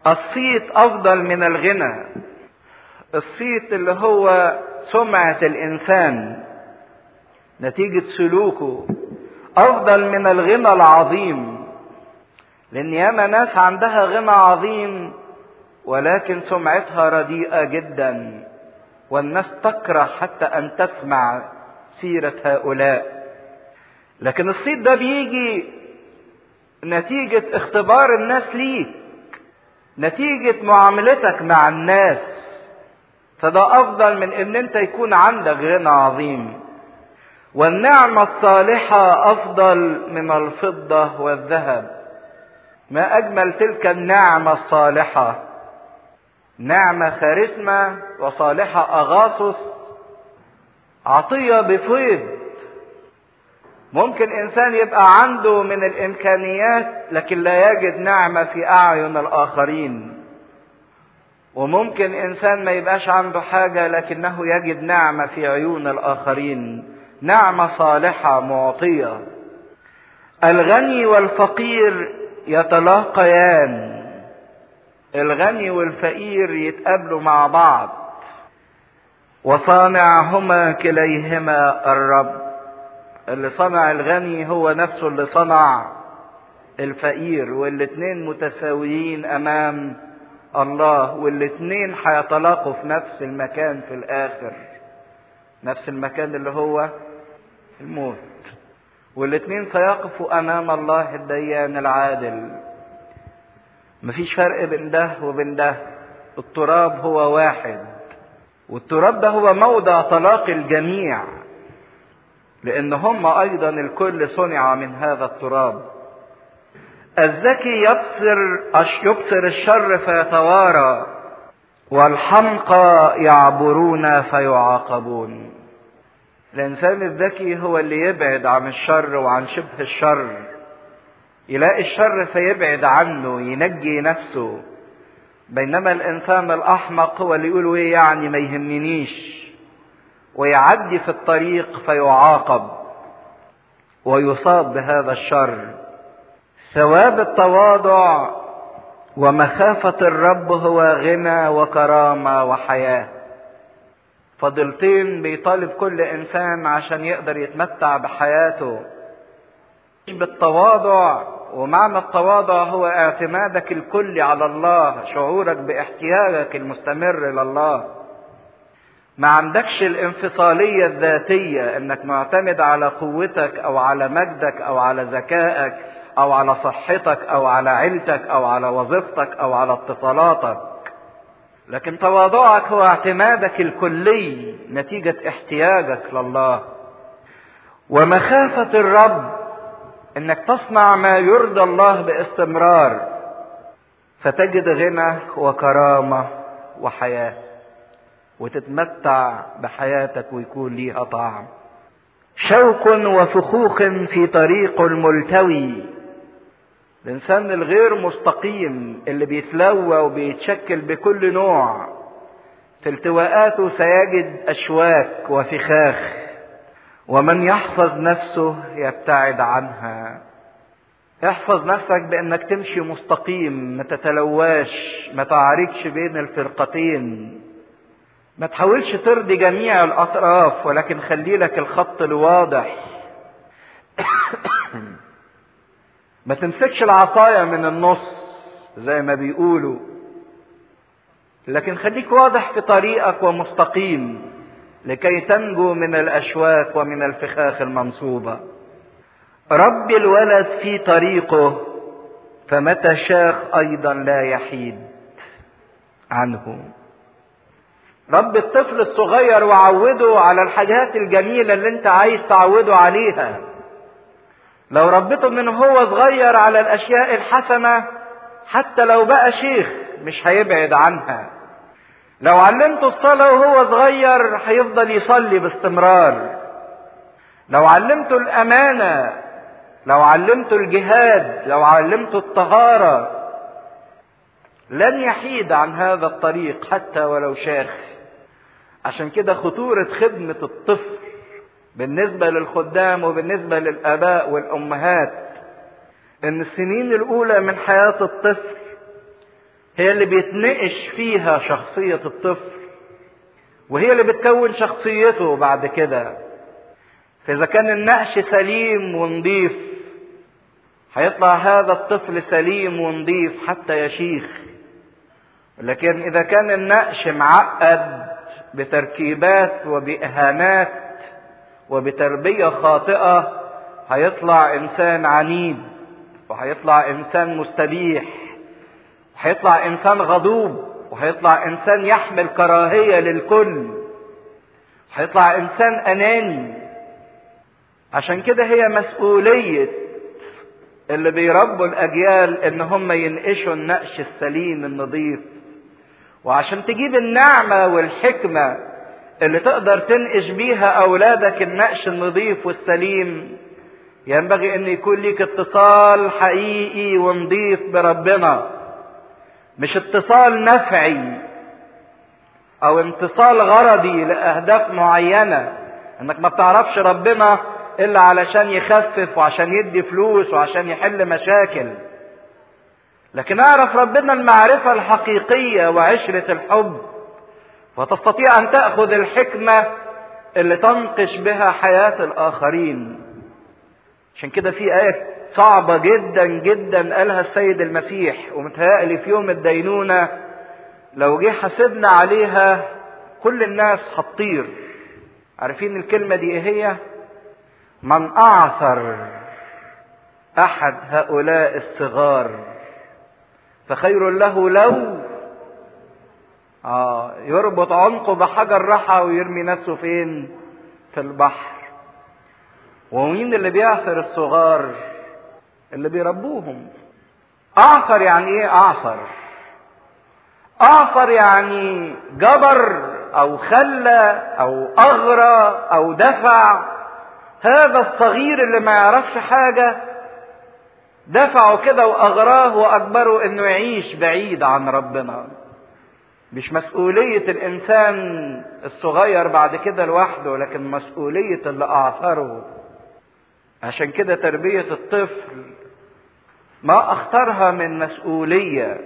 الصيت افضل من الغنى الصيت اللي هو سمعة الانسان نتيجة سلوكه افضل من الغنى العظيم لان ياما ناس عندها غنى عظيم ولكن سمعتها رديئة جدا والناس تكره حتى ان تسمع سيرة هؤلاء لكن الصيت ده بيجي نتيجة اختبار الناس ليك نتيجة معاملتك مع الناس فده افضل من ان انت يكون عندك غنى عظيم والنعمة الصالحة افضل من الفضة والذهب ما اجمل تلك النعمة الصالحة نعمة خارسمة وصالحة اغاثس عطية بفيض ممكن انسان يبقى عنده من الامكانيات لكن لا يجد نعمه في اعين الاخرين وممكن انسان ما يبقاش عنده حاجه لكنه يجد نعمه في عيون الاخرين نعمه صالحه معطيه الغني والفقير يتلاقيان الغني والفقير يتقابلوا مع بعض وصانعهما كليهما الرب اللي صنع الغني هو نفسه اللي صنع الفقير والاتنين متساويين امام الله والاتنين هيتلاقوا في نفس المكان في الاخر نفس المكان اللي هو الموت والاتنين سيقفوا امام الله الديان العادل مفيش فرق بين ده وبين ده التراب هو واحد والتراب ده هو موضع طلاق الجميع لان هم ايضا الكل صنع من هذا التراب الذكي يبصر يبصر الشر فيتوارى والحمقى يعبرون فيعاقبون الانسان الذكي هو اللي يبعد عن الشر وعن شبه الشر يلاقي الشر فيبعد عنه ينجي نفسه بينما الانسان الاحمق هو اللي يقول ايه يعني ما يهمنيش ويعدي في الطريق فيعاقب ويصاب بهذا الشر ثواب التواضع ومخافة الرب هو غنى وكرامة وحياة فضيلتين بيطالب كل انسان عشان يقدر يتمتع بحياته بالتواضع ومعنى التواضع هو اعتمادك الكلي على الله شعورك باحتياجك المستمر لله ما عندكش الانفصالية الذاتية انك معتمد على قوتك او على مجدك او على ذكائك او على صحتك او على عيلتك او على وظيفتك او على اتصالاتك لكن تواضعك هو اعتمادك الكلي نتيجة احتياجك لله ومخافة الرب انك تصنع ما يرضى الله باستمرار فتجد غنى وكرامة وحياه وتتمتع بحياتك ويكون ليها طعم شوك وفخوخ في طريق الملتوي الانسان الغير مستقيم اللي بيتلوى وبيتشكل بكل نوع في التواءاته سيجد اشواك وفخاخ ومن يحفظ نفسه يبتعد عنها احفظ نفسك بانك تمشي مستقيم ما تتلواش ما تعاركش بين الفرقتين ما تحاولش ترضي جميع الاطراف ولكن خلي لك الخط الواضح ما تمسكش العصايه من النص زي ما بيقولوا لكن خليك واضح في طريقك ومستقيم لكي تنجو من الاشواك ومن الفخاخ المنصوبه رب الولد في طريقه فمتى شاخ ايضا لا يحيد عنه رب الطفل الصغير وعوده على الحاجات الجميلة اللي انت عايز تعوده عليها لو ربيته من هو صغير على الاشياء الحسنة حتى لو بقى شيخ مش هيبعد عنها لو علمته الصلاة وهو صغير هيفضل يصلي باستمرار لو علمته الأمانة لو علمته الجهاد لو علمته الطهارة لن يحيد عن هذا الطريق حتى ولو شاخ عشان كده خطورة خدمة الطفل بالنسبة للخدام وبالنسبة للآباء والأمهات إن السنين الأولى من حياة الطفل هي اللي بيتنقش فيها شخصية الطفل وهي اللي بتكون شخصيته بعد كده فإذا كان النقش سليم ونضيف هيطلع هذا الطفل سليم ونضيف حتى يشيخ لكن إذا كان النقش معقد بتركيبات وبإهانات وبتربية خاطئة هيطلع إنسان عنيد وهيطلع إنسان مستبيح وهيطلع إنسان غضوب وهيطلع إنسان يحمل كراهية للكل هيطلع إنسان أناني عشان كده هي مسؤولية اللي بيربوا الأجيال إن هم ينقشوا النقش السليم النظيف وعشان تجيب النعمة والحكمة اللي تقدر تنقش بيها أولادك النقش النظيف والسليم ينبغي أن يكون ليك اتصال حقيقي ونظيف بربنا مش اتصال نفعي أو اتصال غرضي لأهداف معينة إنك ما بتعرفش ربنا إلا علشان يخفف وعشان يدي فلوس وعشان يحل مشاكل لكن اعرف ربنا المعرفة الحقيقية وعشرة الحب فتستطيع ان تأخذ الحكمة اللي تنقش بها حياة الاخرين عشان كده في آية صعبة جدا جدا قالها السيد المسيح ومتهيألي في يوم الدينونة لو جه حاسبنا عليها كل الناس هتطير عارفين الكلمة دي ايه هي؟ من أعثر أحد هؤلاء الصغار فخير له لو آه يربط عنقه بحجر رحى ويرمي نفسه فين في البحر ومين اللي بيعثر الصغار اللي بيربوهم اعثر يعني ايه اعثر اعثر يعني جبر او خلى او اغرى او دفع هذا الصغير اللي ما يعرفش حاجه دفعه كده واغراه واجبره انه يعيش بعيد عن ربنا مش مسؤولية الإنسان الصغير بعد كده لوحده لكن مسؤولية اللي أعثره عشان كده تربية الطفل ما أخطرها من مسؤولية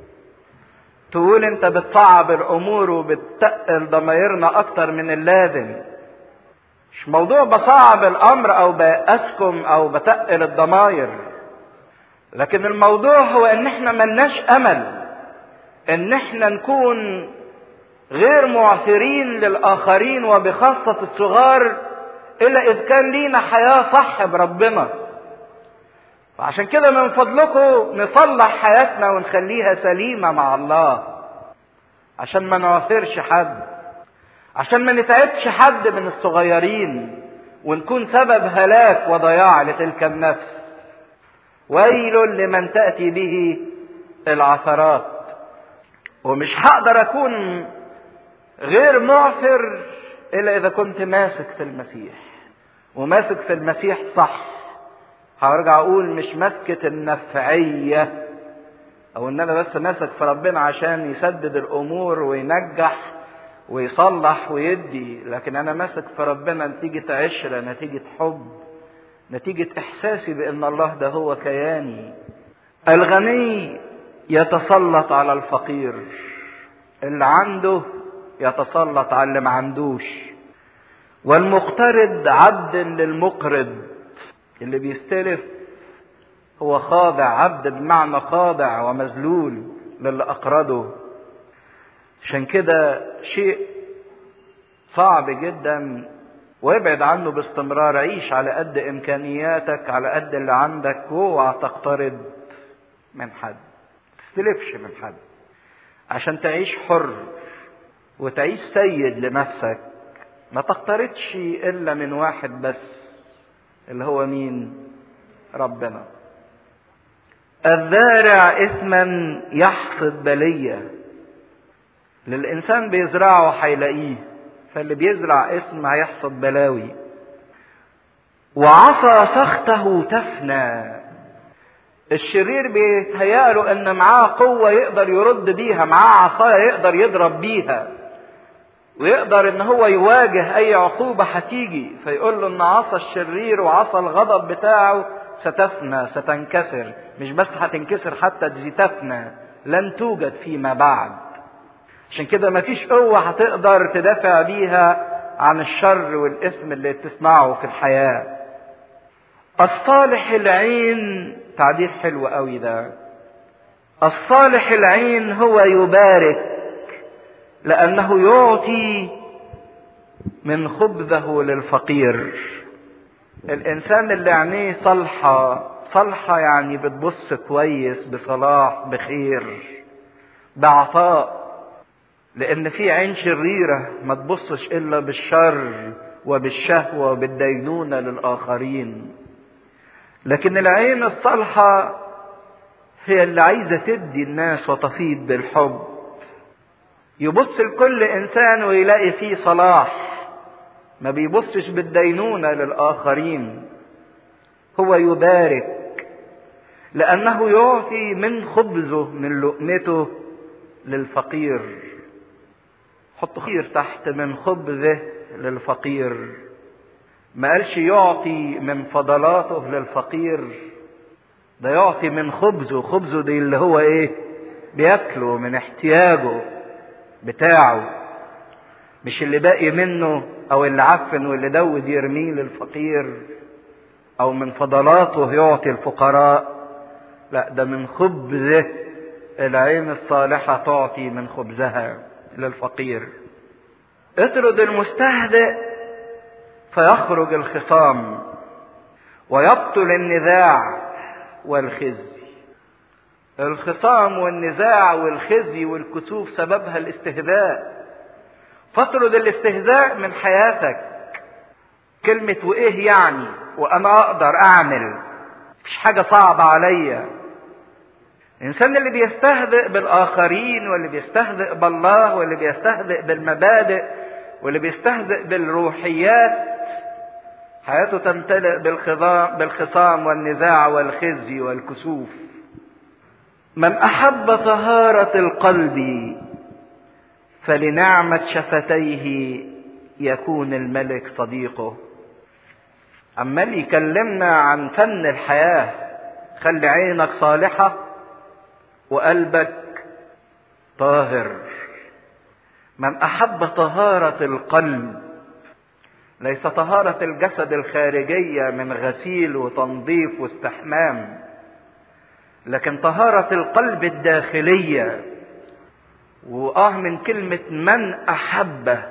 تقول أنت بتصعب الأمور وبتقل ضمايرنا أكتر من اللازم مش موضوع بصعب الأمر أو بأسكم أو بتقل الضماير لكن الموضوع هو ان احنا ملناش امل ان احنا نكون غير معثرين للاخرين وبخاصة الصغار الا اذ كان لينا حياة صح بربنا فعشان كده من فضلكم نصلح حياتنا ونخليها سليمة مع الله عشان ما نعثرش حد عشان ما نتعبش حد من الصغيرين ونكون سبب هلاك وضياع لتلك النفس ويل لمن تأتي به العثرات ومش هقدر أكون غير معثر إلا إذا كنت ماسك في المسيح وماسك في المسيح صح هرجع أقول مش مسكة النفعية أو إن أنا بس ماسك في ربنا عشان يسدد الأمور وينجح ويصلح ويدي لكن أنا ماسك في ربنا نتيجة عشرة نتيجة حب نتيجة إحساسي بأن الله ده هو كياني الغني يتسلط على الفقير اللي عنده يتسلط على اللي ما عندوش والمقترض عبد للمقرض اللي بيستلف هو خاضع عبد بمعنى خاضع ومذلول للي أقرضه عشان كده شيء صعب جدا وابعد عنه باستمرار عيش على قد امكانياتك على قد اللي عندك واوعى تقترض من حد تستلفش من حد عشان تعيش حر وتعيش سيد لنفسك ما تقترضش الا من واحد بس اللي هو مين ربنا الزارع اثما يحصد بليه للانسان بيزرعه هيلاقيه فاللي بيزرع اسم هيحصد بلاوي وعصا سخطه تفنى الشرير بيتهيأله ان معاه قوة يقدر يرد بيها معاه عصاية يقدر يضرب بيها ويقدر ان هو يواجه اي عقوبة هتيجي فيقول له ان عصا الشرير وعصا الغضب بتاعه ستفنى ستنكسر مش بس هتنكسر حتى دي تفنى لن توجد فيما بعد عشان كده مفيش قوة هتقدر تدافع بيها عن الشر والإثم اللي تسمعه في الحياة الصالح العين تعبير حلو قوي ده الصالح العين هو يبارك لأنه يعطي من خبزه للفقير الإنسان اللي عينيه صالحة صالحة يعني بتبص كويس بصلاح بخير بعطاء لأن في عين شريرة ما تبصش إلا بالشر وبالشهوة وبالدينونة للآخرين لكن العين الصالحة هي اللي عايزة تدي الناس وتفيض بالحب يبص لكل إنسان ويلاقي فيه صلاح ما بيبصش بالدينونة للآخرين هو يبارك لأنه يعطي من خبزه من لقمته للفقير حط خير تحت من خبزه للفقير ما قالش يعطي من فضلاته للفقير ده يعطي من خبزه خبزه دي اللي هو ايه بياكله من احتياجه بتاعه مش اللي باقي منه او اللي عفن واللي دود يرميه للفقير او من فضلاته يعطي الفقراء لا ده من خبزه العين الصالحة تعطي من خبزها للفقير اطرد المستهزئ فيخرج الخصام ويبطل النزاع والخزي الخصام والنزاع والخزي والكسوف سببها الاستهزاء فاطرد الاستهزاء من حياتك كلمة وايه يعني وانا اقدر اعمل مفيش حاجة صعبة عليا الانسان اللي بيستهزئ بالاخرين واللي بيستهزئ بالله واللي بيستهزئ بالمبادئ واللي بيستهزئ بالروحيات حياته تمتلئ بالخصام والنزاع والخزي والكسوف من احب طهاره القلب فلنعمه شفتيه يكون الملك صديقه عمال يكلمنا عن فن الحياه خلي عينك صالحه وقلبك طاهر من احب طهاره القلب ليس طهاره الجسد الخارجيه من غسيل وتنظيف واستحمام لكن طهاره القلب الداخليه واه من كلمه من احبه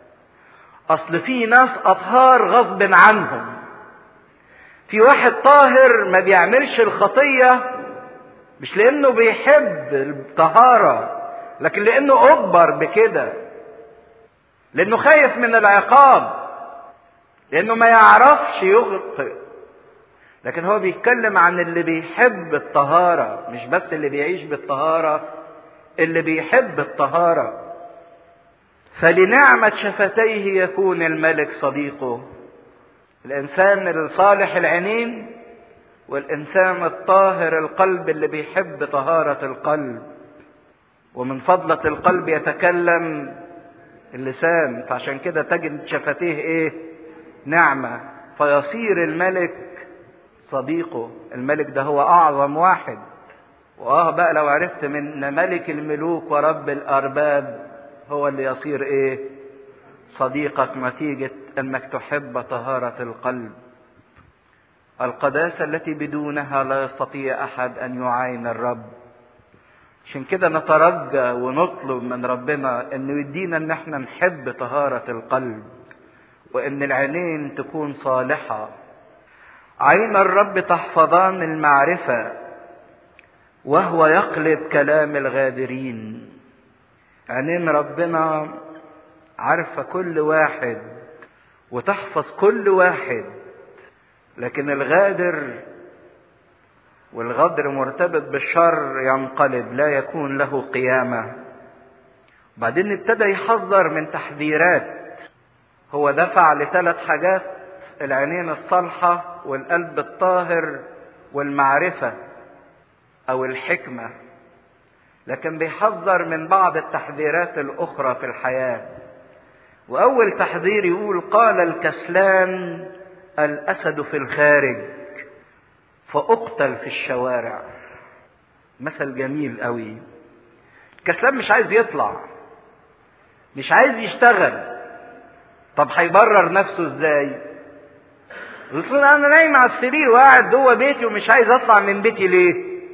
اصل في ناس اطهار غصب عنهم في واحد طاهر ما بيعملش الخطيه مش لانه بيحب الطهاره لكن لانه اجبر بكده لانه خايف من العقاب لانه ما يعرفش يخطئ لكن هو بيتكلم عن اللي بيحب الطهاره مش بس اللي بيعيش بالطهاره اللي بيحب الطهاره فلنعمه شفتيه يكون الملك صديقه الانسان الصالح العينين والانسان الطاهر القلب اللي بيحب طهاره القلب ومن فضله القلب يتكلم اللسان فعشان كده تجد شفتيه ايه نعمه فيصير الملك صديقه الملك ده هو اعظم واحد واه بقى لو عرفت من ملك الملوك ورب الارباب هو اللي يصير ايه صديقك نتيجه انك تحب طهاره القلب القداسة التي بدونها لا يستطيع أحد أن يعاين الرب عشان كده نترجى ونطلب من ربنا انه يدينا ان احنا نحب طهارة القلب وان العينين تكون صالحة عين الرب تحفظان المعرفة وهو يقلب كلام الغادرين عينين ربنا عارفة كل واحد وتحفظ كل واحد لكن الغادر والغدر مرتبط بالشر ينقلب لا يكون له قيامة بعدين ابتدى يحذر من تحذيرات هو دفع لثلاث حاجات العينين الصالحة والقلب الطاهر والمعرفة أو الحكمة لكن بيحذر من بعض التحذيرات الأخرى في الحياة وأول تحذير يقول قال الكسلان الأسد في الخارج فأقتل في الشوارع مثل جميل قوي كسلان مش عايز يطلع مش عايز يشتغل طب هيبرر نفسه ازاي يقول انا نايم على السرير وقاعد جوه بيتي ومش عايز اطلع من بيتي ليه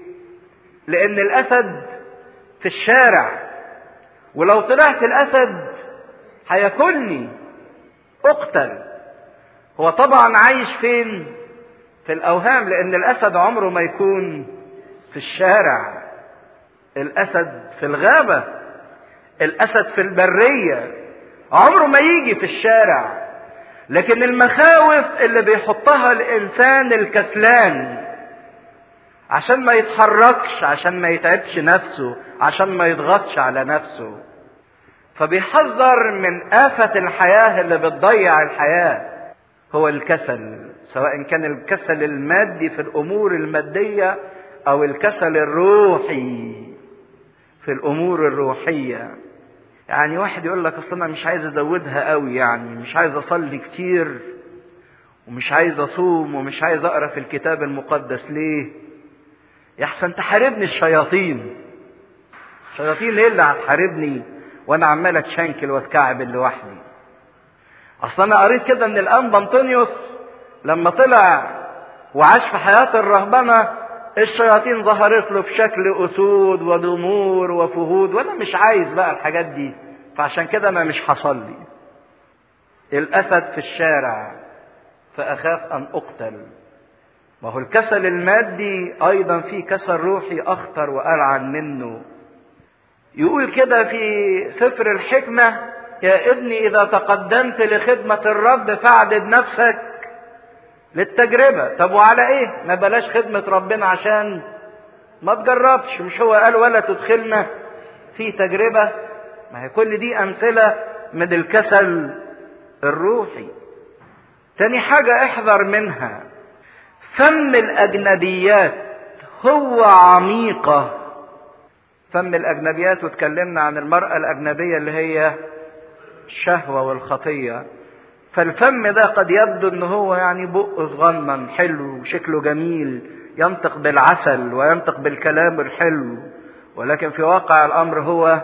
لان الاسد في الشارع ولو طلعت الاسد هياكلني اقتل هو طبعا عايش فين في الاوهام لان الاسد عمره ما يكون في الشارع الاسد في الغابه الاسد في البريه عمره ما يجي في الشارع لكن المخاوف اللي بيحطها الانسان الكسلان عشان ما يتحركش عشان ما يتعبش نفسه عشان ما يضغطش على نفسه فبيحذر من آفة الحياة اللي بتضيع الحياة هو الكسل سواء كان الكسل المادي في الأمور المادية أو الكسل الروحي في الأمور الروحية يعني واحد يقول لك أصل أنا مش عايز أزودها قوي يعني مش عايز أصلي كتير ومش عايز أصوم ومش عايز أقرأ في الكتاب المقدس ليه؟ يحسن تحاربني الشياطين الشياطين ايه اللي هتحاربني وانا عمال اتشنكل واتكعبل لوحدي اصل انا قريت كده ان الانبا انطونيوس لما طلع وعاش في حياة الرهبنة الشياطين ظهرت له في شكل اسود ونمور وفهود وانا مش عايز بقى الحاجات دي فعشان كده انا مش هصلي الاسد في الشارع فاخاف ان اقتل ما هو الكسل المادي ايضا في كسل روحي اخطر والعن منه يقول كده في سفر الحكمة يا ابني اذا تقدمت لخدمة الرب فاعدد نفسك للتجربة طب وعلى ايه ما بلاش خدمة ربنا عشان ما تجربش مش هو قال ولا تدخلنا في تجربة ما هي كل دي امثلة من الكسل الروحي تاني حاجة احذر منها فم الاجنبيات هو عميقة فم الاجنبيات واتكلمنا عن المرأة الاجنبية اللي هي الشهوة والخطية فالفم ده قد يبدو ان هو يعني بق صغنن حلو وشكله جميل ينطق بالعسل وينطق بالكلام الحلو ولكن في واقع الامر هو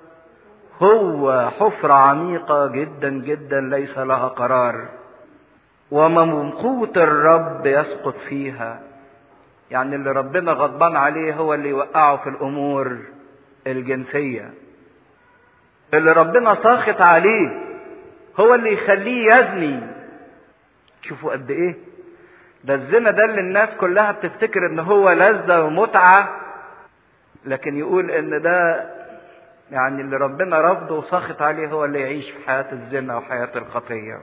هو حفرة عميقة جدا جدا ليس لها قرار وممقوت الرب يسقط فيها يعني اللي ربنا غضبان عليه هو اللي يوقعه في الامور الجنسية اللي ربنا ساخط عليه هو اللي يخليه يزني شوفوا قد ايه ده الزنا ده اللي الناس كلها بتفتكر ان هو لذة ومتعة لكن يقول ان ده يعني اللي ربنا رفضه وساخط عليه هو اللي يعيش في حياة الزنا وحياة الخطية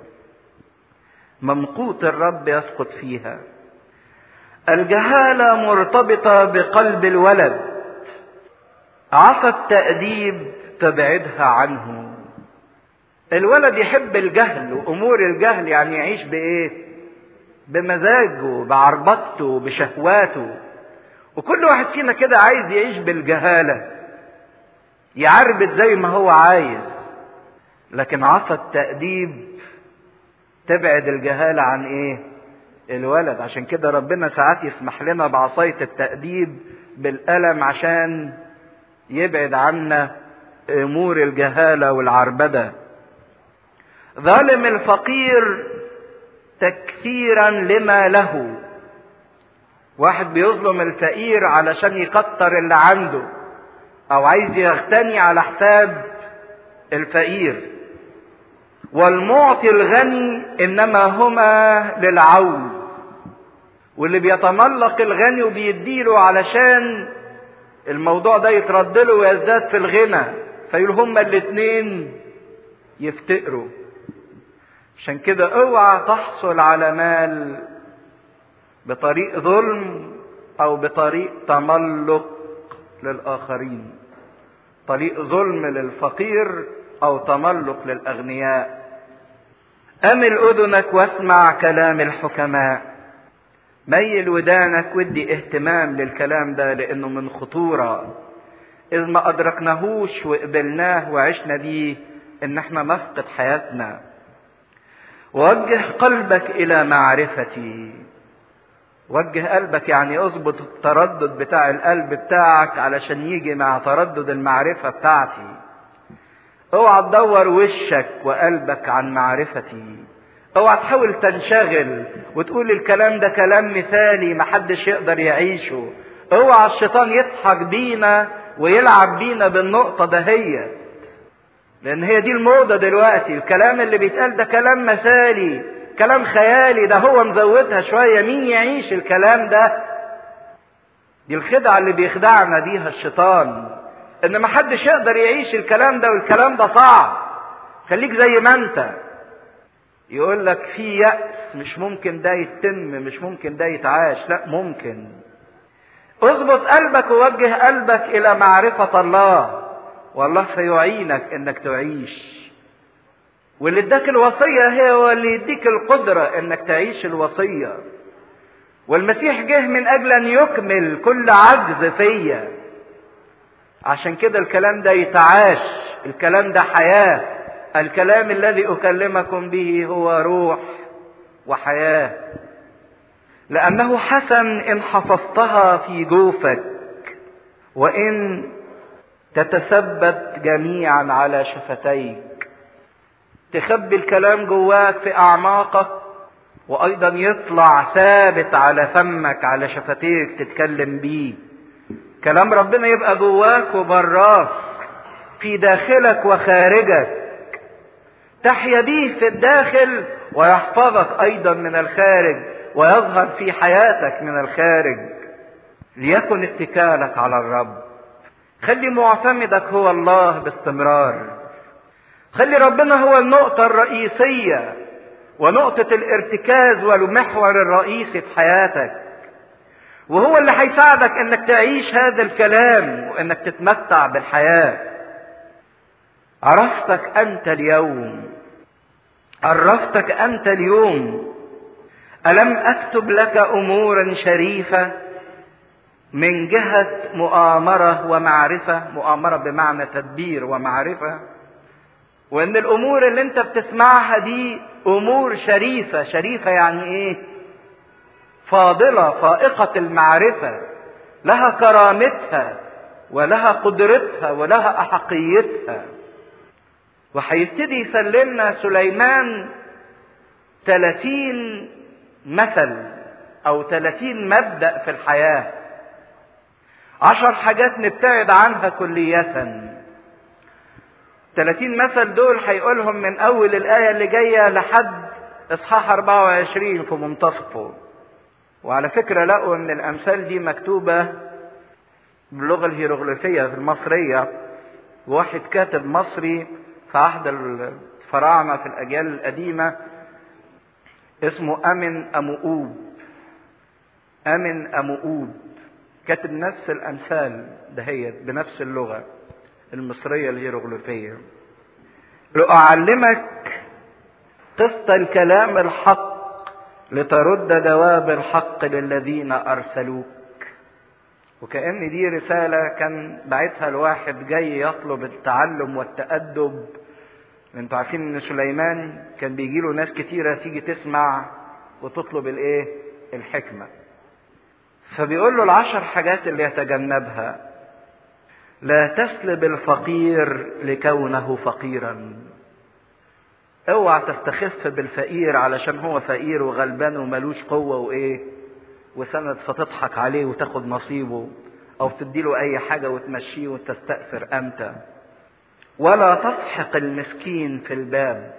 ممقوت الرب يسقط فيها الجهالة مرتبطة بقلب الولد عصا التأديب تبعدها عنه الولد يحب الجهل وأمور الجهل يعني يعيش بإيه بمزاجه بعربطته بشهواته وكل واحد فينا كده عايز يعيش بالجهالة يعربد زي ما هو عايز لكن عصا التأديب تبعد الجهالة عن ايه الولد عشان كده ربنا ساعات يسمح لنا بعصاية التأديب بالألم عشان يبعد عنا امور الجهالة والعربدة ظالم الفقير تكثيرا لما له واحد بيظلم الفقير علشان يكتر اللي عنده او عايز يغتني على حساب الفقير والمعطي الغني انما هما للعوز واللي بيتملق الغني وبيديله علشان الموضوع ده يترد له ويزداد في الغنى فيقول هما الاتنين يفتقروا عشان كده اوعى تحصل على مال بطريق ظلم او بطريق تملق للاخرين طريق ظلم للفقير او تملق للاغنياء امل اذنك واسمع كلام الحكماء ميل ودانك ودي اهتمام للكلام ده لانه من خطوره اذ ما ادركناهوش وقبلناه وعشنا بيه ان احنا نفقد حياتنا وجه قلبك الى معرفتي وجه قلبك يعني اظبط التردد بتاع القلب بتاعك علشان يجي مع تردد المعرفة بتاعتي اوعى تدور وشك وقلبك عن معرفتي اوعى تحاول تنشغل وتقول الكلام ده كلام مثالي محدش يقدر يعيشه اوعى الشيطان يضحك بينا ويلعب بينا بالنقطة دهيت لان هي دي الموضة دلوقتي الكلام اللي بيتقال ده كلام مثالي كلام خيالي ده هو مزودها شوية مين يعيش الكلام ده دي الخدعة اللي بيخدعنا بيها الشيطان ان محدش يقدر يعيش الكلام ده والكلام ده صعب خليك زي ما انت يقول لك في يأس مش ممكن ده يتم مش ممكن ده يتعاش لا ممكن اظبط قلبك ووجه قلبك الى معرفة الله والله سيعينك انك تعيش واللي اداك الوصية هو اللي يديك القدرة انك تعيش الوصية والمسيح جه من اجل ان يكمل كل عجز فيا عشان كده الكلام ده يتعاش الكلام ده حياة الكلام الذي اكلمكم به هو روح وحياة لانه حسن ان حفظتها في جوفك وان تتثبت جميعا على شفتيك تخبي الكلام جواك في اعماقك وايضا يطلع ثابت على فمك على شفتيك تتكلم بيه كلام ربنا يبقى جواك وبراك في داخلك وخارجك تحيا به في الداخل ويحفظك ايضا من الخارج ويظهر في حياتك من الخارج ليكن اتكالك على الرب خلي معتمدك هو الله باستمرار خلي ربنا هو النقطة الرئيسية ونقطة الارتكاز والمحور الرئيسي في حياتك وهو اللي هيساعدك انك تعيش هذا الكلام وانك تتمتع بالحياة عرفتك انت اليوم عرفتك انت اليوم الم اكتب لك امورا شريفة من جهة مؤامرة ومعرفة مؤامرة بمعنى تدبير ومعرفة وان الامور اللي انت بتسمعها دي امور شريفة شريفة يعني ايه فاضلة فائقة المعرفة لها كرامتها ولها قدرتها ولها احقيتها وهيبتدي يسلمنا سليمان 30 مثل او 30 مبدأ في الحياة عشر حاجات نبتعد عنها كليةً 30 مثل دول هيقولهم من اول الايه اللي جايه لحد اصحاح 24 في منتصفه وعلى فكره لقوا ان الامثال دي مكتوبه باللغه الهيروغليفيه في المصريه واحد كاتب مصري في عهد الفراعنه في الاجيال القديمه اسمه امن امؤوب امن امؤوب كاتب نفس الامثال دهيت بنفس اللغه المصرية الهيروغليفية لأعلمك قسط الكلام الحق لترد جواب الحق للذين أرسلوك وكأن دي رسالة كان بعتها الواحد جاي يطلب التعلم والتأدب انتوا عارفين ان سليمان كان بيجي له ناس كتيرة تيجي تسمع وتطلب الايه الحكمة فبيقول له العشر حاجات اللي يتجنبها لا تسلب الفقير لكونه فقيرا اوعى تستخف بالفقير علشان هو فقير وغلبان وملوش قوه وايه وسند فتضحك عليه وتاخد نصيبه او تديله اي حاجه وتمشيه وتستأثر انت ولا تسحق المسكين في الباب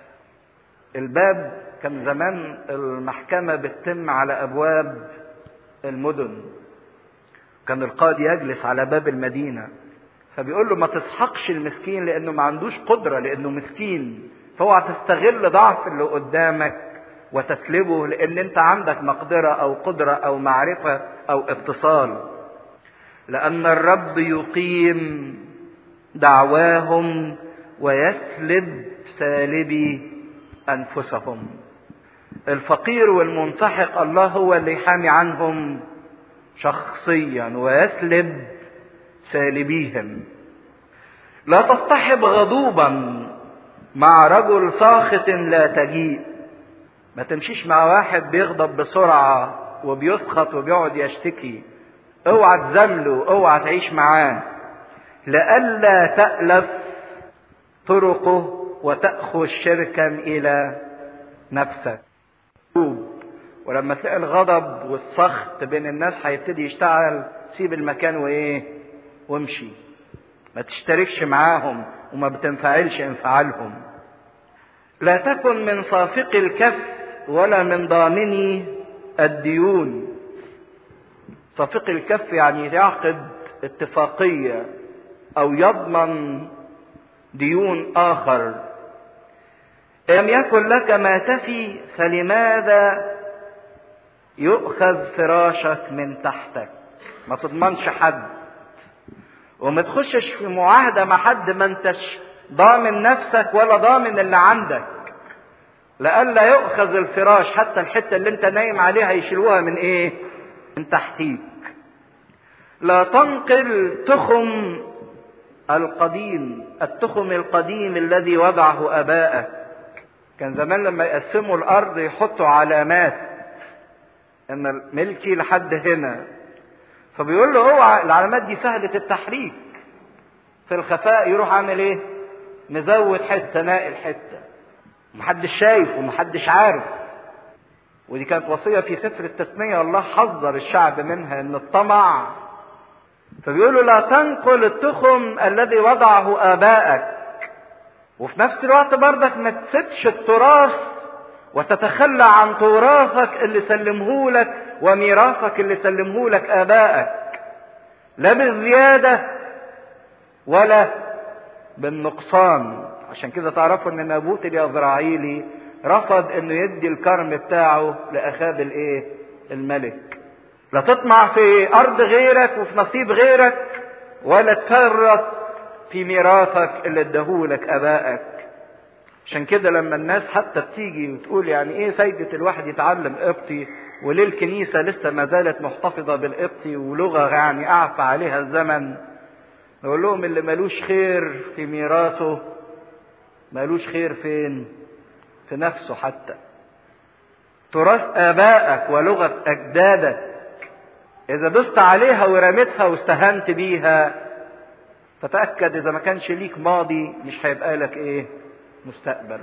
الباب كان زمان المحكمه بتتم على ابواب المدن كان القاضي يجلس على باب المدينة فبيقول له ما تسحقش المسكين لأنه ما عندوش قدرة لأنه مسكين فاوعى تستغل ضعف اللي قدامك وتسلبه لأن أنت عندك مقدرة أو قدرة أو معرفة أو اتصال لأن الرب يقيم دعواهم ويسلب سالبي أنفسهم الفقير والمنسحق الله هو اللي يحامي عنهم شخصيا ويسلب سالبيهم لا تصطحب غضوبا مع رجل ساخط لا تجيء ما تمشيش مع واحد بيغضب بسرعة وبيسخط وبيقعد يشتكي اوعى تزامله اوعى تعيش معاه لئلا تألف طرقه وتأخذ شركا إلى نفسك ولما تلاقي الغضب والسخط بين الناس هيبتدي يشتغل سيب المكان وايه وامشي ما تشتركش معاهم وما بتنفعلش انفعالهم لا تكن من صافق الكف ولا من ضامني الديون صافق الكف يعني يعقد اتفاقية او يضمن ديون اخر لم يكن لك ما تفي فلماذا يؤخذ فراشك من تحتك ما تضمنش حد وما تخشش في معاهده مع حد ما انتش ضامن نفسك ولا ضامن اللي عندك لئلا يؤخذ الفراش حتى الحته اللي انت نايم عليها يشيلوها من ايه من تحتيك لا تنقل تخم القديم التخم القديم الذي وضعه ابائك كان زمان لما يقسموا الارض يحطوا علامات ان ملكي لحد هنا فبيقول له اوعى العلامات دي سهله التحريك في الخفاء يروح عامل ايه مزود حته ناقل حته محدش شايف ومحدش عارف ودي كانت وصيه في سفر التثنيه الله حذر الشعب منها ان الطمع فبيقول له لا تنقل التخم الذي وضعه ابائك وفي نفس الوقت برضك ما تسيبش التراث وتتخلى عن تراثك اللي سلمه لك وميراثك اللي سلمه لك ابائك لا بالزياده ولا بالنقصان عشان كده تعرفوا ان نابوت اليزرعيلي رفض انه يدي الكرم بتاعه لاخاب الايه الملك لا تطمع في ارض غيرك وفي نصيب غيرك ولا تفرط في ميراثك اللي اداهولك ابائك عشان كده لما الناس حتى بتيجي وتقول يعني ايه فايدة الواحد يتعلم قبطي وليه الكنيسة لسه ما زالت محتفظة بالقبطي ولغة يعني أعفى عليها الزمن نقول لهم اللي ملوش خير في ميراثه ملوش خير فين في نفسه حتى تراث آبائك ولغة أجدادك إذا دست عليها ورميتها واستهنت بيها فتأكد إذا ما كانش ليك ماضي مش هيبقى لك إيه مستقبل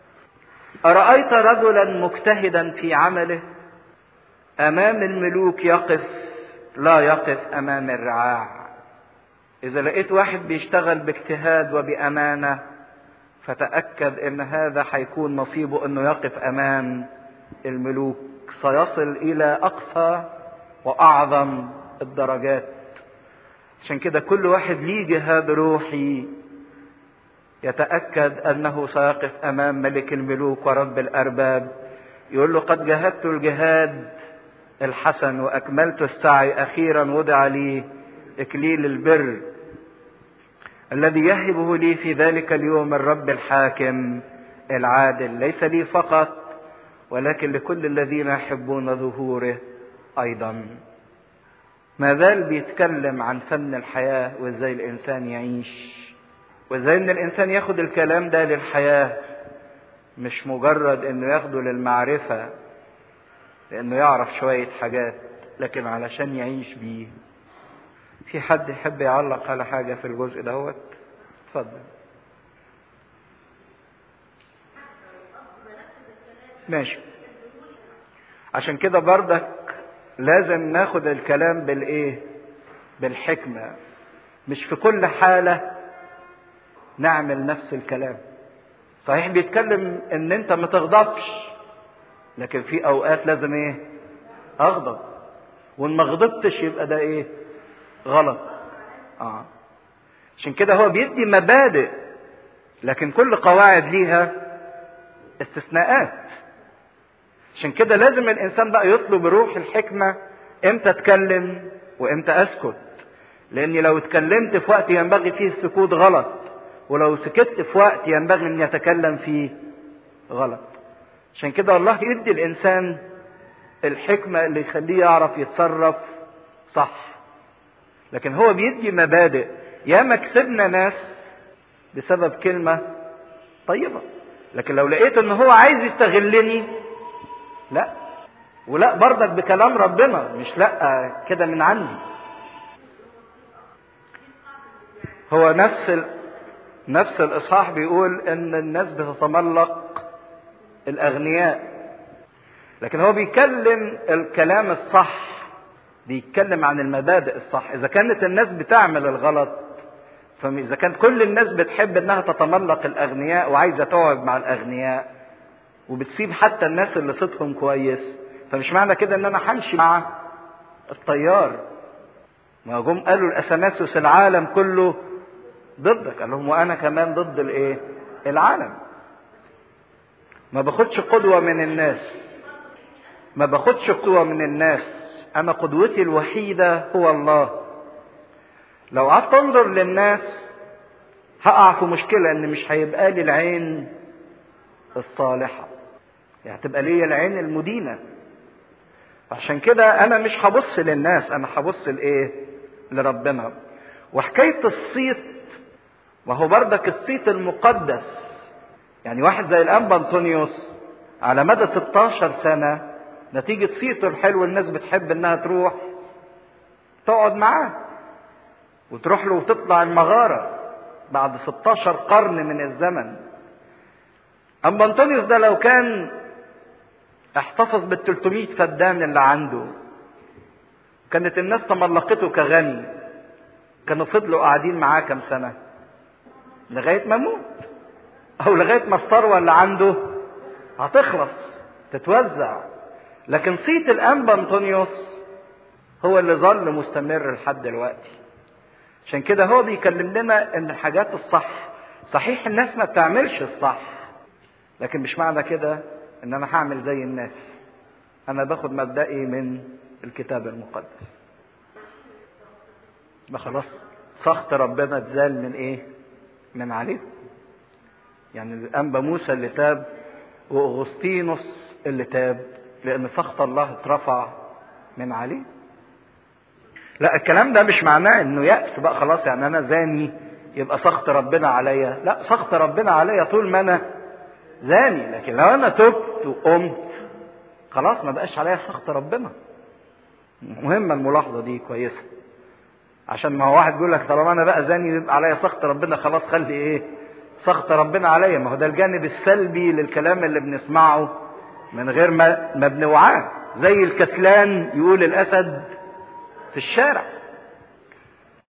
أرأيت رجلا مجتهدا في عمله أمام الملوك يقف لا يقف أمام الرعاع إذا لقيت واحد بيشتغل باجتهاد وبأمانة فتأكد إن هذا هيكون نصيبه إنه يقف أمام الملوك سيصل إلى أقصى وأعظم الدرجات عشان كده كل واحد ليه جهاد روحي يتأكد أنه سيقف أمام ملك الملوك ورب الأرباب يقول له قد جاهدت الجهاد الحسن وأكملت السعي أخيرا وضع لي إكليل البر الذي يهبه لي في ذلك اليوم الرب الحاكم العادل ليس لي فقط ولكن لكل الذين يحبون ظهوره أيضا ما زال بيتكلم عن فن الحياة وازاي الإنسان يعيش وازاي ان الانسان ياخد الكلام ده للحياة مش مجرد انه ياخده للمعرفة لانه يعرف شوية حاجات لكن علشان يعيش بيه في حد يحب يعلق على حاجة في الجزء دوت اتفضل ماشي عشان كده بردك لازم ناخد الكلام بالايه بالحكمة مش في كل حالة نعمل نفس الكلام صحيح بيتكلم ان انت ما تغضبش لكن في اوقات لازم ايه اغضب وان ما غضبتش يبقى ده ايه غلط اه عشان كده هو بيدي مبادئ لكن كل قواعد ليها استثناءات عشان كده لازم الانسان بقى يطلب روح الحكمه امتى اتكلم وامتى اسكت لاني لو اتكلمت في وقت ينبغي فيه السكوت غلط ولو سكت في وقت ينبغي ان يتكلم فيه غلط عشان كده الله يدي الانسان الحكمه اللي يخليه يعرف يتصرف صح لكن هو بيدي مبادئ ياما كسبنا ناس بسبب كلمه طيبه لكن لو لقيت ان هو عايز يستغلني لا ولا برضك بكلام ربنا مش لا كده من عندي هو نفس ال... نفس الاصحاح بيقول ان الناس بتتملق الاغنياء لكن هو بيتكلم الكلام الصح بيتكلم عن المبادئ الصح اذا كانت الناس بتعمل الغلط فاذا كانت كل الناس بتحب انها تتملق الاغنياء وعايزه تقعد مع الاغنياء وبتسيب حتى الناس اللي صوتهم كويس فمش معنى كده ان انا همشي مع الطيار ما جم قالوا الاثناسوس العالم كله ضدك قال لهم وانا كمان ضد الايه العالم ما باخدش قدوه من الناس ما باخدش قدوه من الناس انا قدوتي الوحيده هو الله لو قعدت انظر للناس هقع في مشكله ان مش هيبقى لي العين الصالحه يعني هتبقى لي العين المدينه عشان كده انا مش هبص للناس انا هبص لايه لربنا وحكايه الصيت وهو بردك الصيت المقدس يعني واحد زي الانبا انطونيوس على مدى 16 سنه نتيجه صيته الحلو الناس بتحب انها تروح تقعد معاه وتروح له وتطلع المغاره بعد 16 قرن من الزمن اما انطونيوس ده لو كان احتفظ بال 300 فدان اللي عنده كانت الناس تملقته كغني كانوا فضلوا قاعدين معاه كم سنه لغايه ما موت او لغايه ما الثروه اللي عنده هتخلص تتوزع لكن صيت الانبا انطونيوس هو اللي ظل مستمر لحد دلوقتي عشان كده هو بيكلم لنا ان الحاجات الصح صحيح الناس ما بتعملش الصح لكن مش معنى كده ان انا هعمل زي الناس انا باخد مبدئي من الكتاب المقدس ما خلاص سخط ربنا اتزال من ايه من عليه يعني الانبا موسى اللي تاب واغسطينوس اللي تاب لان سخط الله اترفع من عليه لا الكلام ده مش معناه انه يأس بقى خلاص يعني انا زاني يبقى سخط ربنا عليا لا سخط ربنا عليا طول ما انا زاني لكن لو انا تبت وقمت خلاص ما بقاش عليا سخط ربنا مهمة الملاحظة دي كويسة عشان ما هو واحد بيقول لك طالما انا بقى زاني يبقى عليا سخط ربنا خلاص خلي ايه سخط ربنا عليا ما هو ده الجانب السلبي للكلام اللي بنسمعه من غير ما ما بنوعاه زي الكسلان يقول الاسد في الشارع